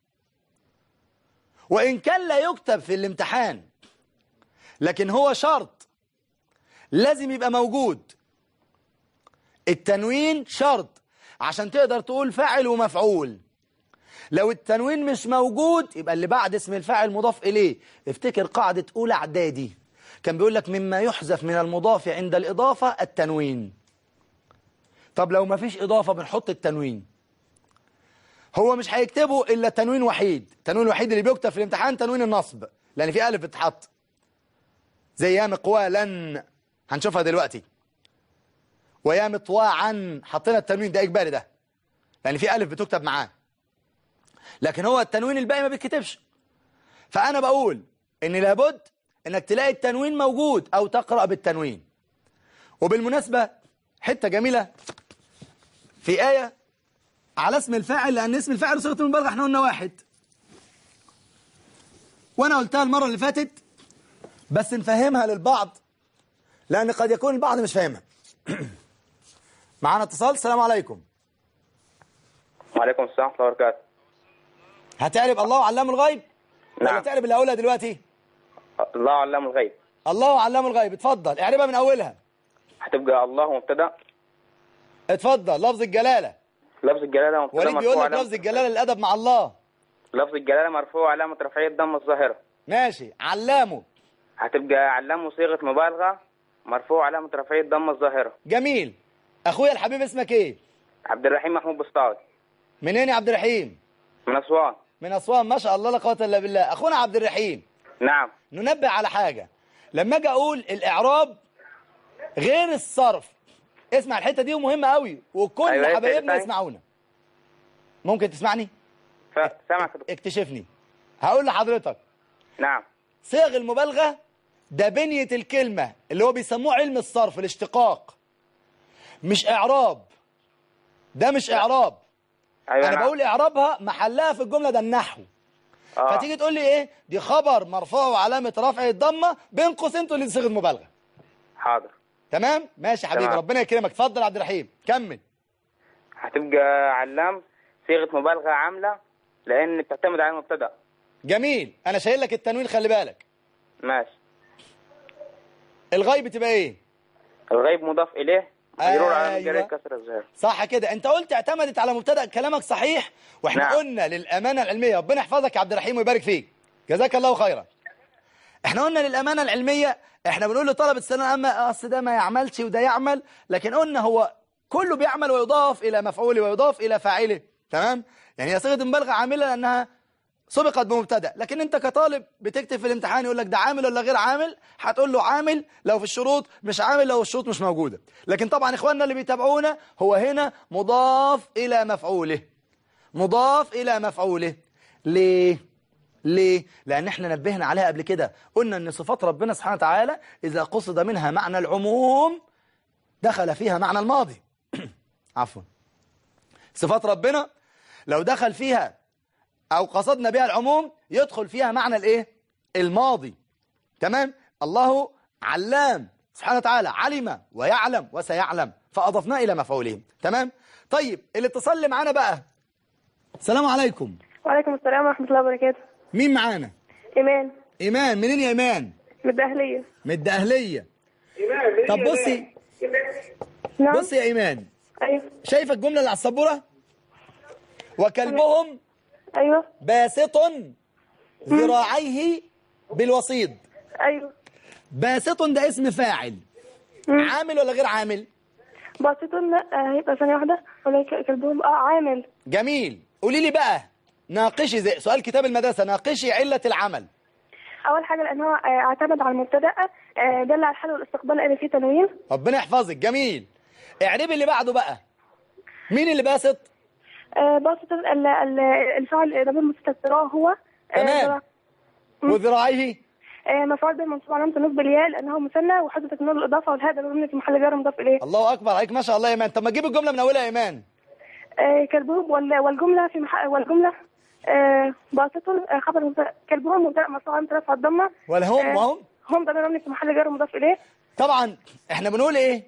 Speaker 1: وان كان لا يكتب في الامتحان لكن هو شرط لازم يبقى موجود التنوين شرط عشان تقدر تقول فاعل ومفعول لو التنوين مش موجود يبقى اللي بعد اسم الفاعل مضاف إليه افتكر قاعدة أولى إعدادي كان بيقول لك مما يحذف من المضاف عند الإضافة التنوين طب لو ما فيش إضافة بنحط التنوين هو مش هيكتبه إلا تنوين وحيد التنوين الوحيد اللي بيكتب في الامتحان تنوين النصب لأن في ألف بتتحط زي يا مقوالا هنشوفها دلوقتي ويا مطواعا حطينا التنوين ده إجباري ده لأن في ألف بتكتب معاه لكن هو التنوين الباقي ما بيتكتبش فأنا بقول إن لابد إنك تلاقي التنوين موجود أو تقرأ بالتنوين وبالمناسبة حتة جميلة في آية على اسم الفاعل لأن اسم الفاعل صيغة المبالغة احنا قلنا واحد وأنا قلتها المرة اللي فاتت بس نفهمها للبعض لأن قد يكون البعض مش فاهمها معانا اتصال السلام عليكم
Speaker 3: وعليكم السلام ورحمة الله وبركاته
Speaker 1: هتعرب الله علام الغيب ولا
Speaker 3: نعم.
Speaker 1: تعرب اللي هقولها دلوقتي
Speaker 3: الله علام الغيب
Speaker 1: الله علام الغيب اتفضل اعربها من أولها
Speaker 3: هتبقى الله مبتدا
Speaker 1: اتفضل لفظ الجلالة
Speaker 3: لفظ الجلالة مبتدا
Speaker 1: وليد بيقول
Speaker 3: مرفوع
Speaker 1: لك
Speaker 3: علامة
Speaker 1: لفظ الجلالة الأدب مع الله
Speaker 3: لفظ الجلالة مرفوع علامة رفعية الضمة الظاهرة
Speaker 1: ماشي علامه
Speaker 3: هتبقى علام صيغة مبالغة مرفوع علامة رفعية الضمة الظاهرة
Speaker 1: جميل أخويا الحبيب اسمك إيه
Speaker 3: عبد الرحيم محمود بسطاوي
Speaker 1: منين يا عبد الرحيم
Speaker 3: من أسوان
Speaker 1: من أسوان ما شاء الله لا قوة إلا بالله أخونا عبد الرحيم
Speaker 3: نعم
Speaker 1: ننبه على حاجة لما أجي أقول الإعراب غير الصرف اسمع الحتة دي مهمة قوي وكل
Speaker 3: أيوة، إيه
Speaker 1: حبايبنا
Speaker 3: تاني؟
Speaker 1: يسمعونا ممكن تسمعني
Speaker 3: ف- سامعك
Speaker 1: اكتشفني هقول لحضرتك
Speaker 3: نعم
Speaker 1: صيغ المبالغة ده بنية الكلمة اللي هو بيسموه علم الصرف الاشتقاق مش إعراب ده مش إعراب
Speaker 3: أيوة
Speaker 1: أنا
Speaker 3: نعم.
Speaker 1: بقول إعرابها محلها في الجملة ده النحو
Speaker 3: آه.
Speaker 1: فتيجي تقول لي إيه دي خبر مرفوع وعلامة رفع الضمة بين قوسين تقول لي دي صيغة مبالغة
Speaker 3: حاضر
Speaker 1: تمام ماشي يا حبيبي
Speaker 3: تمام.
Speaker 1: ربنا يكرمك اتفضل يا عبد الرحيم كمل
Speaker 3: هتبقى علام صيغة مبالغة عاملة لأن بتعتمد على المبتدا
Speaker 1: جميل أنا شايل لك التنوين خلي بالك
Speaker 3: ماشي
Speaker 1: الغيب تبقى إيه
Speaker 3: الغيب مضاف إليه مجرور على
Speaker 1: أيوة.
Speaker 3: مجرد كسر الظاهر
Speaker 1: صح كده انت قلت اعتمدت على مبتدا كلامك صحيح واحنا
Speaker 3: نعم.
Speaker 1: قلنا للامانه العلميه ربنا يحفظك يا عبد الرحيم ويبارك فيك جزاك الله خيرا احنا قلنا للامانه العلميه احنا بنقول لطلبه الثانويه العامه اصل ده ما يعملش وده يعمل لكن قلنا هو كله بيعمل ويضاف الى مفعوله ويضاف الى فاعله تمام يعني هي صيغه مبالغه عامله لانها سبقت بمبتدا لكن انت كطالب بتكتب في الامتحان يقول لك ده عامل ولا غير عامل هتقول له عامل لو في الشروط مش عامل لو الشروط مش موجوده لكن طبعا اخواننا اللي بيتابعونا هو هنا مضاف الى مفعوله مضاف الى مفعوله ليه ليه لان احنا نبهنا عليها قبل كده قلنا ان صفات ربنا سبحانه وتعالى اذا قصد منها معنى العموم دخل فيها معنى الماضي عفوا صفات ربنا لو دخل فيها أو قصدنا بها العموم يدخل فيها معنى الإيه؟ الماضي تمام؟ الله علام سبحانه وتعالى علم ويعلم وسيعلم فأضفناه إلى مفعوله تمام؟ طيب الاتصال اللي معانا بقى السلام عليكم
Speaker 4: وعليكم السلام ورحمة الله وبركاته
Speaker 1: مين معانا؟
Speaker 4: إيمان
Speaker 1: إيمان منين يا إيمان؟
Speaker 4: من الدهلية
Speaker 1: من الدقهلية طب بصي
Speaker 4: نعم
Speaker 1: بصي يا إيمان
Speaker 4: أيوه
Speaker 1: شايفة الجملة اللي على السبورة؟ وكلبهم
Speaker 4: أيوه
Speaker 1: باسط ذراعيه بالوسيط
Speaker 4: أيوه
Speaker 1: باسط ده اسم فاعل عامل ولا غير عامل
Speaker 4: بسيط لا آه، هيبقى ثانية واحدة ولا ك- كلبهم اه عامل
Speaker 1: جميل قولي لي بقى ناقشي زي سؤال كتاب المدرسة ناقشي علة العمل
Speaker 4: أول حاجة لأن هو آه، اعتمد على المبتدأ آه، دل على الحال والاستقبال لأن فيه تنوين
Speaker 1: ربنا يحفظك جميل اعربي اللي بعده بقى مين اللي باسط
Speaker 4: آه، بسيط ال- ال- الفاعل ضمير مستتر هو آه،
Speaker 1: تمام.
Speaker 4: ذرا-
Speaker 1: وذراعيه
Speaker 4: آه، مفعول به منصوب علامة النصب الياء لأنه مثنى وحذفت نون الإضافة والهاء ده ضمير في محل جر مضاف إليه
Speaker 1: الله اكبر عليك ما شاء الله يا ايمان طب ما تجيب الجمله من اولها يا ايمان
Speaker 4: آه، كلبهم وال- والجملة في مح... والجملة آه، باسط آه، خبر مبتدأ كلبهم مبتدأ مرفوع علامة رفع الضمة
Speaker 1: والهم
Speaker 4: آه،
Speaker 1: وهم
Speaker 4: هم ضمير مبني في محل جر مضاف إليه
Speaker 1: طبعا احنا بنقول ايه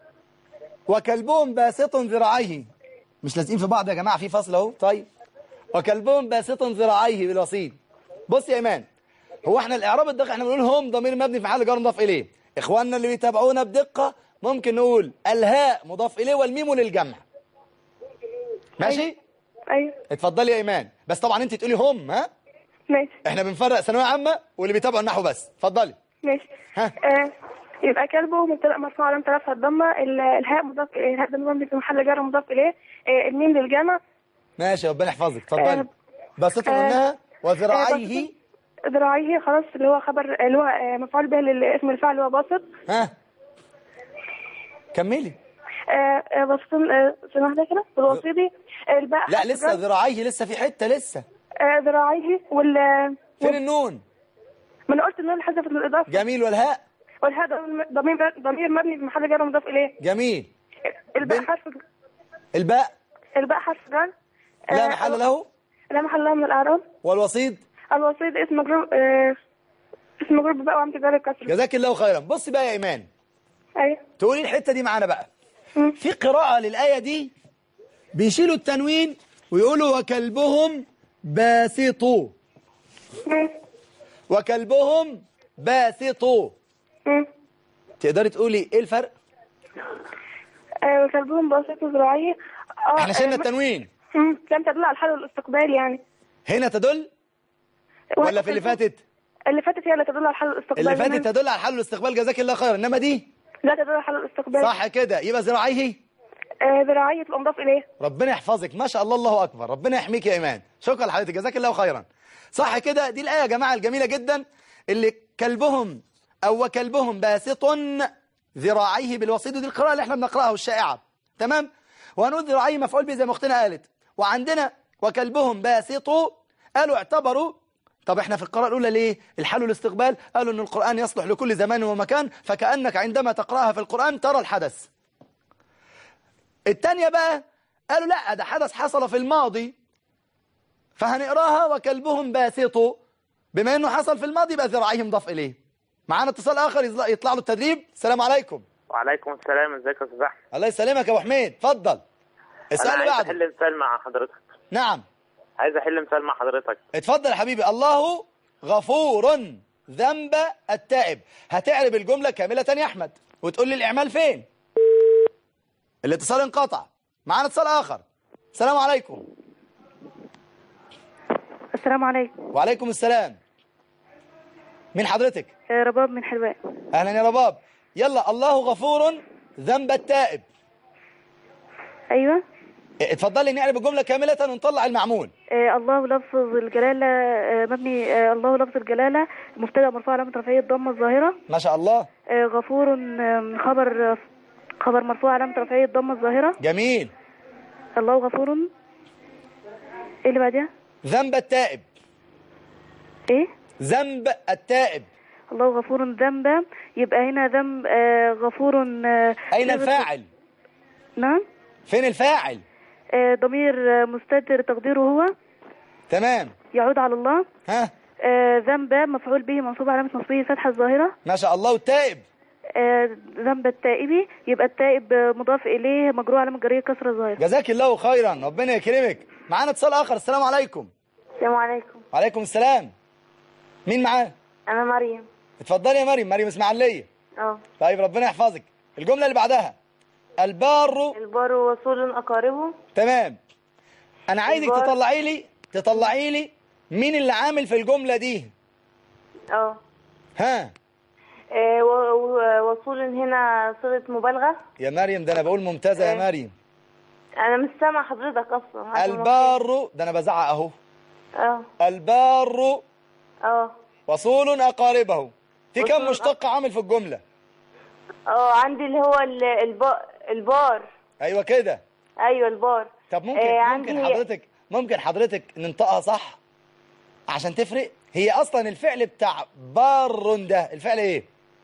Speaker 1: وكلبهم باسط ذراعيه مش لازقين في بعض يا جماعه في فصل اهو طيب وكلبهم باسط ذراعيه بالوسيط بص يا ايمان هو احنا الاعراب الدقيق احنا بنقول هم ضمير مبني في محل جر مضاف اليه اخواننا اللي بيتابعونا بدقه ممكن نقول الهاء مضاف اليه والميم للجمع ماشي
Speaker 4: أيوه
Speaker 1: اتفضلي يا ايمان بس طبعا انت تقولي هم ها
Speaker 4: ماشي
Speaker 1: احنا بنفرق ثانويه عامه واللي بيتابعوا النحو بس اتفضلي
Speaker 4: ماشي
Speaker 1: ها.
Speaker 4: آه يبقى كلبه مبتدأ مرفوع علامة رفع الضمة ال- الهاء مضاف إليه الهاء ضمير مبني في محل جر مضاف إليه آه الميم للجمع
Speaker 1: ماشي ربنا يحفظك اتفضلي
Speaker 4: آه،
Speaker 1: بسيط
Speaker 4: آه،
Speaker 1: منها
Speaker 4: آه،
Speaker 1: وذراعيه
Speaker 4: بسيط. ذراعيه خلاص اللي هو خبر اللي هو آه، مفعول به للاسم الفاعل اللي هو باسط
Speaker 1: ها كملي
Speaker 4: آه، آه، بسيط آه، ثانية واحدة كده والوسيطي آه، الباء
Speaker 1: لا
Speaker 4: حرف
Speaker 1: لسه
Speaker 4: جر.
Speaker 1: ذراعيه لسه في حته لسه
Speaker 4: آه، ذراعيه وال
Speaker 1: فين النون
Speaker 4: ما انا قلت ان انا حذفت الاضافه
Speaker 1: جميل والهاء
Speaker 4: والهاء ضمير ضمير ضمير مبني في محل جر مضاف اليه
Speaker 1: جميل
Speaker 4: الباء
Speaker 1: بن-
Speaker 4: حرف
Speaker 1: الباء
Speaker 4: الباء حرف جر
Speaker 1: لا
Speaker 4: آه،
Speaker 1: محل له
Speaker 4: لا محل له من الاعراب
Speaker 1: والوسيط
Speaker 4: الوسيط اسم مجرور آه، اسم مجرور بباء وعم تجار الكسر
Speaker 1: جزاك الله خيرا بص بقى يا ايمان
Speaker 4: ايوه
Speaker 1: تقولي الحته دي معانا بقى
Speaker 4: مم.
Speaker 1: في قراءه للايه دي بيشيلوا التنوين ويقولوا وكلبهم باسطوا
Speaker 4: مم.
Speaker 1: وكلبهم باسطوا
Speaker 4: مم.
Speaker 1: تقدري تقولي ايه الفرق
Speaker 4: آه، وكلبهم بسيط ذراعي اه
Speaker 1: احنا شلنا
Speaker 4: آه،
Speaker 1: التنوين
Speaker 4: مم. لم تدل على الحال والاستقبال يعني
Speaker 1: هنا تدل ولا في اللي فاتت
Speaker 4: اللي فاتت هي اللي تدل على الحال والاستقبال
Speaker 1: اللي فاتت
Speaker 4: إنما
Speaker 1: تدل على الحل والاستقبال جزاك الله خيرا انما دي
Speaker 4: لا تدل على الحال والاستقبال
Speaker 1: صح كده يبقى ذراعيه
Speaker 4: آه، ذراعي تبقى مضاف اليه
Speaker 1: ربنا يحفظك ما شاء الله الله اكبر ربنا يحميك يا ايمان شكرا لحضرتك جزاك الله خيرا صح كده دي الايه يا جماعه الجميله جدا اللي كلبهم او وكلبهم باسط ذراعيه بالوسيط دي القراءه اللي احنا بنقراها والشائعه تمام وهنقول ذراعيه مفعول به زي ما اختنا قالت وعندنا وكلبهم باسط قالوا اعتبروا طب احنا في القراءة الأولى ليه الحل والاستقبال قالوا ان القرآن يصلح لكل زمان ومكان فكأنك عندما تقرأها في القرآن ترى الحدث التانية بقى قالوا لا ده حدث حصل في الماضي فهنقراها وكلبهم باسط بما انه حصل في الماضي يبقى ذراعيه مضاف اليه معانا اتصال اخر يطلع يطلع له التدريب السلام عليكم
Speaker 5: وعليكم السلام ازيك يا استاذ احمد
Speaker 1: الله يسلمك يا ابو حميد اتفضل
Speaker 5: انا
Speaker 1: السؤال اللي
Speaker 5: عايز
Speaker 1: بعده
Speaker 5: احل مثال مع حضرتك
Speaker 1: نعم
Speaker 5: عايز احل مثال مع حضرتك
Speaker 1: اتفضل يا حبيبي الله غفور ذنب التائب هتعرب الجملة كاملة يا احمد وتقول لي الاعمال فين الاتصال انقطع معانا اتصال اخر السلام عليكم
Speaker 4: السلام عليكم
Speaker 1: وعليكم السلام مين حضرتك
Speaker 4: آه، رباب من حلوان
Speaker 1: اهلا يا رباب يلا الله غفور ذنب التائب
Speaker 4: ايوه
Speaker 1: اتفضلي نعرب الجملة كاملة ونطلع المعمول
Speaker 4: آه الله لفظ الجلالة آه مبني آه الله لفظ الجلالة مبتدأ مرفوع علامة رفعية الضمة الظاهرة
Speaker 1: ما شاء الله
Speaker 4: آه غفور آه خبر خبر مرفوع علامة رفعية الضمة الظاهرة
Speaker 1: جميل
Speaker 4: الله غفور ايه اللي بعدها
Speaker 1: ذنب التائب
Speaker 4: ايه
Speaker 1: ذنب التائب
Speaker 4: الله غفور ذنبا يبقى هنا ذنب آه غفور آه
Speaker 1: أين
Speaker 4: صيغة-
Speaker 1: الفاعل
Speaker 4: نعم
Speaker 1: فين الفاعل
Speaker 4: آه ضمير آه مستتر تقديره هو
Speaker 1: تمام
Speaker 4: يعود على الله
Speaker 1: ها
Speaker 4: آه ذنبا مفعول به منصوب علامة نصبه فتحة الظاهرة
Speaker 1: ما شاء الله والتائب
Speaker 4: آه ذنب التائب يبقى التائب آه، مضاف إليه مجروع علامة جرية كسر الظاهرة
Speaker 1: جزاك الله خيرا ربنا يكرمك معانا اتصال اخر السلام عليكم
Speaker 4: السلام عليكم
Speaker 1: وعليكم السلام مين معاه
Speaker 4: أنا مريم
Speaker 1: اتفضلي يا مريم مريم اسماعيليه
Speaker 4: اه
Speaker 1: طيب ربنا يحفظك الجمله اللي بعدها البار
Speaker 4: البار وصول أقاربه
Speaker 1: تمام انا عايزك
Speaker 4: البار.
Speaker 1: تطلعي لي تطلعي لي مين اللي عامل في الجمله دي
Speaker 4: اه
Speaker 1: ها
Speaker 4: آه، و- و- وصول هنا صيغة مبالغة
Speaker 1: يا مريم ده انا بقول ممتازه يا
Speaker 4: إيه.
Speaker 1: مريم
Speaker 4: أنا مش سامع حضرتك أصلا عشان
Speaker 1: البار ده انا بزعق اهو
Speaker 4: اه
Speaker 1: البار
Speaker 4: اه
Speaker 1: وصول اقاربه في كم
Speaker 4: وصول
Speaker 1: مشتق عامل في الجمله
Speaker 4: اه عندي اللي هو ال- الب- البار
Speaker 1: ايوه كده
Speaker 4: أيوه البار
Speaker 1: طب ممكن
Speaker 4: آه،
Speaker 1: ممكن
Speaker 4: عندي-
Speaker 1: حضرتك ممكن حضرتك ننطقها صح عشان تفرق هي اصلا الفعل بتاع بار ده الفعل ايه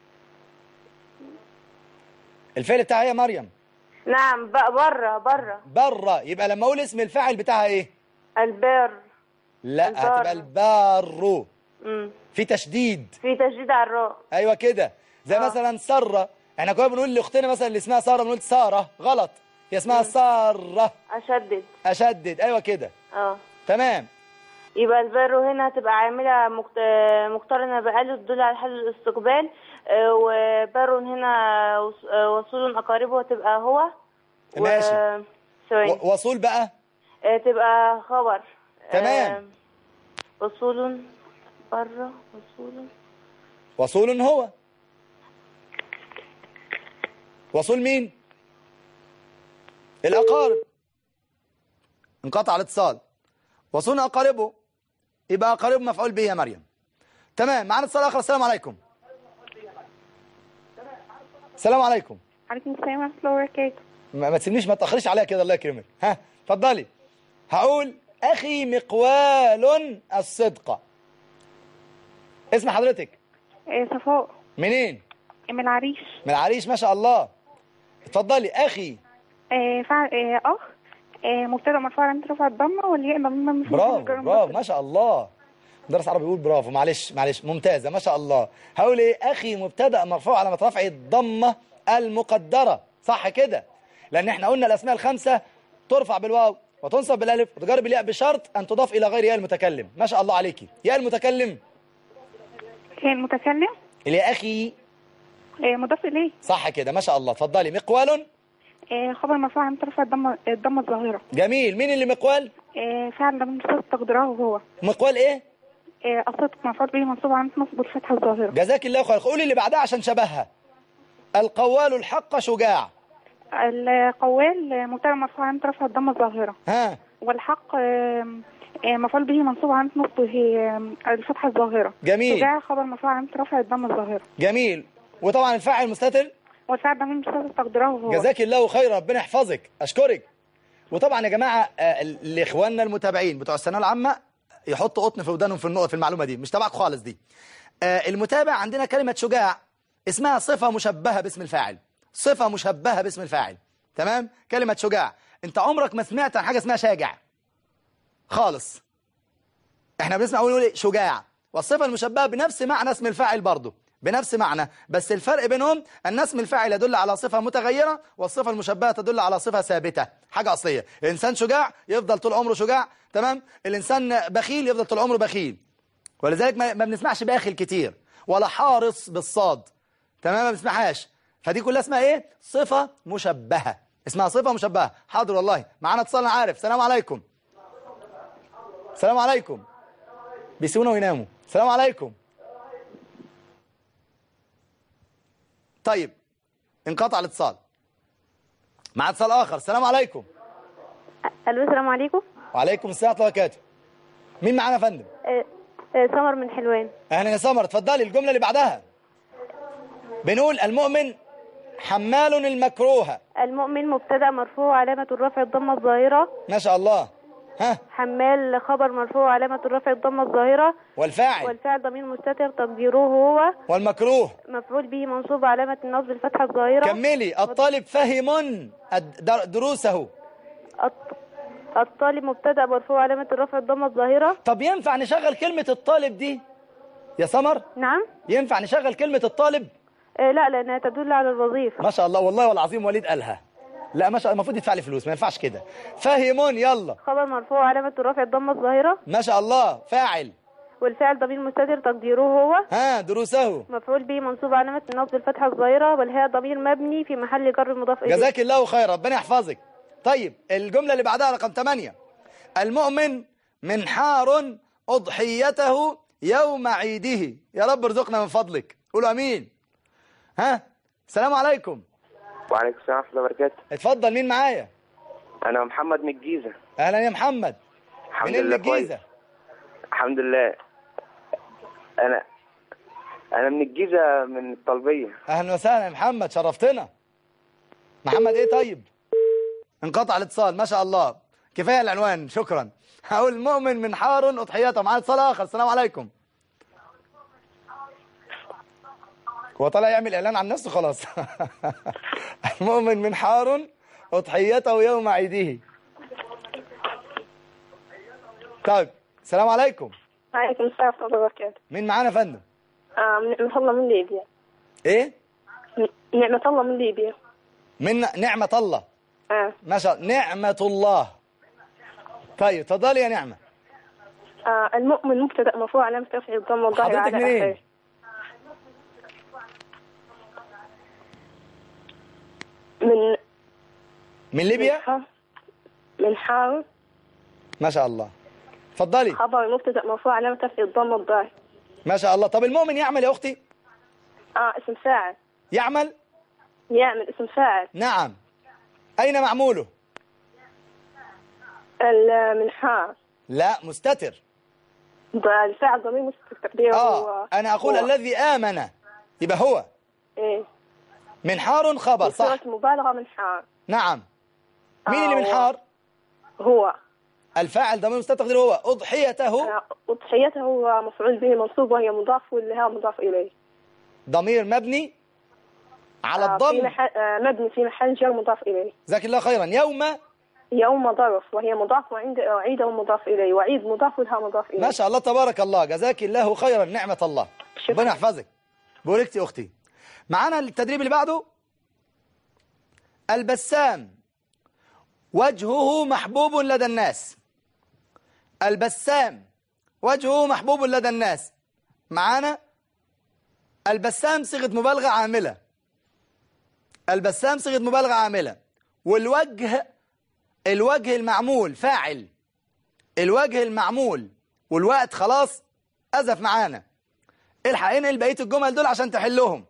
Speaker 1: الفعل بتاعها ايه يا مريم
Speaker 4: نعم بقى بره بره
Speaker 1: بره يبقى لما اقول اسم الفاعل بتاعها ايه
Speaker 4: البار
Speaker 1: لا
Speaker 4: البار.
Speaker 1: هتبقى البار
Speaker 4: امم
Speaker 1: في تشديد
Speaker 4: في تشديد على الراء
Speaker 1: ايوه كده زي
Speaker 4: آه.
Speaker 1: مثلا ساره احنا كنا بنقول لاختنا مثلا اللي اسمها ساره بنقول ساره غلط هي اسمها ساره
Speaker 4: أشدد
Speaker 1: اشدد ايوه كده
Speaker 4: اه
Speaker 1: تمام
Speaker 4: يبقى البر هنا هتبقى عاملة مقت- مقترنة بألف تدل على حل الاستقبال آه، وبر هنا وص- آه، وصول أقاربه هتبقى هو و-
Speaker 1: ماشي.
Speaker 4: ثواني
Speaker 1: و- وصول بقى
Speaker 4: آه، تبقى خبر
Speaker 1: تمام.
Speaker 4: آه، وصول بر وصول
Speaker 1: وصول هو وصول مين الأقارب انقطع الاتصال وصول أقاربه يبقى أقاربه مفعول به يا مريم تمام معنا اتصال آخر السلام عليكم السلام عليكم
Speaker 4: عليكم السلام ورحمة الله وبركاته
Speaker 1: ما, ما تسيبنيش ما تأخريش عليا كده الله يكرمك ها اتفضلي هقول أخي مقوال الصدق اسم حضرتك
Speaker 4: صفاء
Speaker 1: منين
Speaker 6: من العريش
Speaker 1: من العريش ما شاء الله اتفضلي اخي
Speaker 6: آه فعل آه اخ آه مبتدا مرفوع علامة رفع الضمة والياء ضمير مبني في
Speaker 1: برافو
Speaker 6: محل جر
Speaker 1: برافو
Speaker 6: متصل.
Speaker 1: ما شاء الله مدرس عربي يقول برافو معلش معلش ممتازه ما شاء الله هقول ايه اخي مبتدا مرفوع على رفعه الضمه المقدره صح كده لان احنا قلنا الاسماء الخمسه ترفع بالواو وتنصب بالالف وتجر بالياء بشرط ان تضاف الى غير ياء المتكلم ما شاء الله عليكي ياء المتكلم
Speaker 6: آه المتكلم
Speaker 1: اللي يا اخي
Speaker 6: آه مضاف اليه
Speaker 1: صح كده ما شاء الله اتفضلي مقوال
Speaker 6: آه خبر مرفوع علامة رفع الضمة الضمة الظاهرة
Speaker 1: جميل مين اللي مقوال
Speaker 6: آه فعل ضمير متصل تقديره هو
Speaker 1: مقوال ايه
Speaker 6: آه الصدق مفعول به منصوب علامة نصب الفتحة الظاهرة
Speaker 1: جزاك الله خير قولي اللي بعدها عشان شبهها القوال الحق شجاع
Speaker 6: القوال آه، مبتدا مرفوع علامة رفع الضمة الظاهرة
Speaker 1: ها
Speaker 6: والحق آه، آه، مفعول به منصوب علامة نصبه آه، الفتحة الظاهرة
Speaker 1: جميل.
Speaker 6: شجاع خبر مرفوع علامة رفع الضمة الظاهرة
Speaker 1: جميل وطبعا الفاعل مستتر
Speaker 6: والفعل ضمير متصل تقديره هو
Speaker 1: جزاك الله خير ربنا يحفظك اشكرك وطبعا يا جماعه آه، لاخواننا المتابعين بتوع الثانويه العامه يحطوا قطن في ودانهم في النقطه في المعلومه دي مش تبعك خالص دي آه، المتابع عندنا كلمه شجاع اسمها صفه مشبهه باسم الفاعل صفه مشبهه باسم الفاعل تمام كلمه شجاع انت عمرك ما سمعت عن حاجه اسمها شاجع خالص احنا بنسمع نقول ايه شجاع والصفه المشبهه بنفس معنى اسم الفاعل برضه بنفس معنى بس الفرق بينهم ان اسم الفاعل يدل على صفه متغيره والصفه المشبهه تدل على صفه ثابته حاجه اصليه الانسان شجاع يفضل طول عمره شجاع تمام الانسان بخيل يفضل طول عمره بخيل ولذلك ما ما بنسمعش باخل كتير ولا حارس بالصاد تمام ما بنسمعهاش فدي كلها اسمها ايه صفه مشبهه اسمها صفه مشبهه حاضر والله معانا اتصال أنا عارف السلام عليكم السلام عليكم بيسيبونا ويناموا السلام عليكم طيب انقطع الاتصال مع اتصال اخر السلام عليكم
Speaker 4: الو السلام عليكم
Speaker 1: وعليكم السلام ورحمه الله وبركاته مين معانا يا فندم
Speaker 4: آه، آه، سمر من حلوان
Speaker 1: اهلا يا سمر اتفضلي الجمله اللي بعدها بنقول المؤمن حمال المكروه
Speaker 4: المؤمن مبتدا مرفوع علامة الرفع الضمة الظاهرة
Speaker 1: ما شاء الله ها
Speaker 4: حمال خبر مرفوع علامة الرفع الضمة الظاهرة
Speaker 1: والفاعل
Speaker 4: والفعل ضمير مستتر تقديره هو
Speaker 1: والمكروه
Speaker 4: مفعول به منصوب علامة النصب الفتحة الظاهرة
Speaker 1: كملي الطالب فهم الد- در- دروسه
Speaker 4: الط- الطالب مبتدا مرفوع علامة الرفع الضمة الظاهرة
Speaker 1: طب ينفع نشغل كلمة الطالب دي يا سمر
Speaker 4: نعم
Speaker 1: ينفع نشغل كلمة الطالب
Speaker 4: آه لا لأنها تدل على الوظيفة
Speaker 1: ما شاء الله والله والعظيم وليد قالها لا ما شاء الله المفروض يدفع لي فلوس ما ينفعش كده فهمون يلا
Speaker 4: خبر مرفوع علامة الرفع الضمة الظاهرة
Speaker 1: ما شاء الله فاعل
Speaker 4: والفعل ضمير مستتر تقديره هو
Speaker 1: ها دروسه
Speaker 4: مفعول به منصوب علامة النصب الفتحة الظاهرة والهاء ضمير مبني في محل جر مضاف إليه
Speaker 1: جزاك الله خير ربنا يحفظك طيب الجملة اللي بعدها رقم 8 المؤمن منحار أضحيته يوم عيده يا رب ارزقنا من فضلك قولوا أمين ها السلام عليكم
Speaker 5: وعليكم السلام ورحمة الله وبركاته
Speaker 1: اتفضل مين معايا
Speaker 5: أنا محمد من الجيزة
Speaker 1: أهلا يا محمد
Speaker 5: الحمد
Speaker 1: منين
Speaker 5: لله
Speaker 1: الجيزة
Speaker 5: كويس الحمد لله أنا أنا من الجيزة من الطلبية
Speaker 1: اهلا وسهلا يا محمد شرفتنا محمد ايه طيب انقطع الاتصال ما شاء الله كفايه العنوان شكرا هقول المؤمن من حار اضحيته معانا اتصال اخر السلام عليكم هو طالع يعمل اعلان عن نفسه خلاص المؤمن من حار اضحيته يوم عيده طيب السلام عليكم
Speaker 7: عليكم السلام ورحمة الله وبركاته
Speaker 1: مين معانا يا فندم
Speaker 7: آه من نعمة الله من ليبيا
Speaker 1: ايه
Speaker 7: ن- نعمة الله من ليبيا
Speaker 1: من نعمه الله
Speaker 7: آه.
Speaker 1: ما شاء الله نعمة الله طيب تفضلي يا نعمة
Speaker 7: آه المؤمن مبتدأ مرفوع علامة رفع الضمة الظاهرة
Speaker 1: حضرتك
Speaker 7: على
Speaker 1: منين؟
Speaker 7: آخره. من
Speaker 1: من ليبيا
Speaker 7: من حار من حار
Speaker 1: ما شاء الله تفضلي
Speaker 7: خبر مبتدأ مرفوع علامة رفع الضمة الظاهرة
Speaker 1: ما شاء الله طب المؤمن يعمل يا أختي
Speaker 7: آه اسم فاعل
Speaker 1: يعمل
Speaker 7: يعمل اسم فاعل
Speaker 1: نعم أين معموله
Speaker 7: المنحار
Speaker 1: لا مستتر
Speaker 7: ض- الفاعل ضمير مستتر تقديره
Speaker 1: آه
Speaker 7: هو
Speaker 1: أنا أقول
Speaker 7: هو.
Speaker 1: الذي آمن يبقى هو
Speaker 7: إيه
Speaker 1: منحار خبر صح
Speaker 7: صيغة مبالغة منحار
Speaker 1: نعم مين
Speaker 7: آه،
Speaker 1: اللي
Speaker 7: هو.
Speaker 1: منحار
Speaker 7: هو
Speaker 1: الفاعل ضمير مستتر تقديره هو أضحيته
Speaker 7: آه، أضحيته هو مفعول به منصوب وهي مضاف والها مضاف إليه
Speaker 1: ضمير مبني على
Speaker 7: آه، في
Speaker 1: الضم
Speaker 7: محل آه، مبني في محل جر مضاف إليه
Speaker 1: جزاك الله خيرا يوم
Speaker 7: يوم ظرف وهي مضاف وعند وعيده مضاف إليه وعيد مضاف ولها مضاف إليه
Speaker 1: ما شاء الله تبارك الله جزاك الله خيرا نعمة الله
Speaker 7: شكرا.
Speaker 1: ربنا يحفظك بوركتي أختي معانا التدريب اللي بعده البسام وجهه محبوب لدى الناس البسام وجهه محبوب لدى الناس معانا البسام صيغة مبالغة عاملة البسام صيغة مبالغة عاملة والوجه الوجه المعمول فاعل الوجه المعمول والوقت خلاص أزف معانا الحق انقل بقية الجمل دول عشان تحلهم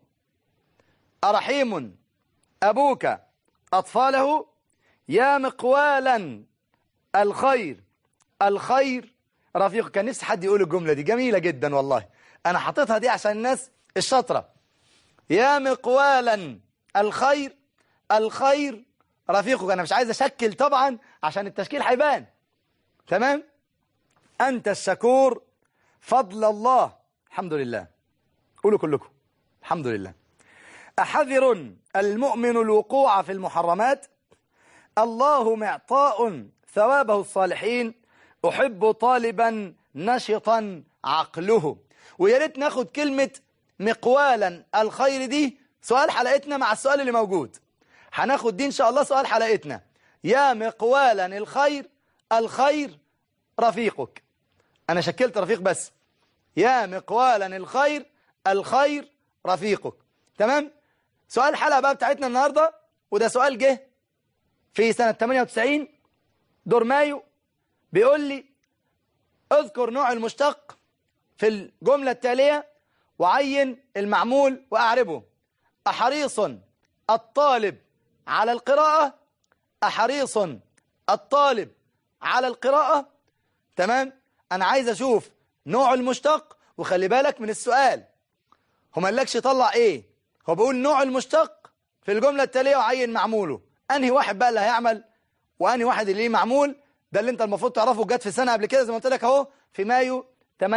Speaker 1: أرحيم أبوك أطفاله يا مقوالا الخير الخير رفيق كان نفسي حد يقول الجملة دي جميلة جدا والله أنا حطيتها دي عشان الناس الشاطرة يا مقوالا الخير الخير رفيقك أنا مش عايز أشكل طبعا عشان التشكيل هيبان تمام أنت الشكور فضل الله الحمد لله قولوا كلكم الحمد لله أحذر المؤمن الوقوع في المحرمات الله معطاء ثوابه الصالحين أحب طالبا نشطا عقله ويا ريت ناخد كلمة مقوالا الخير دي سؤال حلقتنا مع السؤال اللي موجود هناخد دي إن شاء الله سؤال حلقتنا يا مقوالا الخير الخير رفيقك أنا شكلت رفيق بس يا مقوالا الخير الخير رفيقك تمام سؤال الحلقة بقى بتاعتنا النهاردة وده سؤال جه في سنة 98 دور مايو بيقول لي اذكر نوع المشتق في الجملة التالية وعين المعمول وأعربه أحريص الطالب على القراءة أحريص الطالب على القراءة تمام أنا عايز أشوف نوع المشتق وخلي بالك من السؤال هو ما قالكش طلع إيه هو بيقول نوع المشتق في الجملة التالية وعين معموله أنهي واحد بقى اللي هيعمل وأنهي واحد اللي ليه معمول ده اللي أنت المفروض تعرفه جت في سنة قبل كده زي ما قلت لك أهو في مايو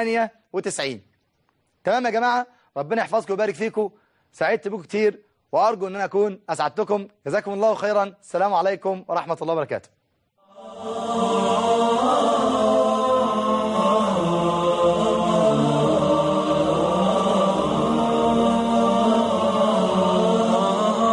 Speaker 1: 98 تمام يا جماعة ربنا يحفظكم ويبارك فيكم سعدت بكم كتير وأرجو أن أنا أكون أسعدتكم جزاكم الله خيرا السلام عليكم ورحمة الله وبركاته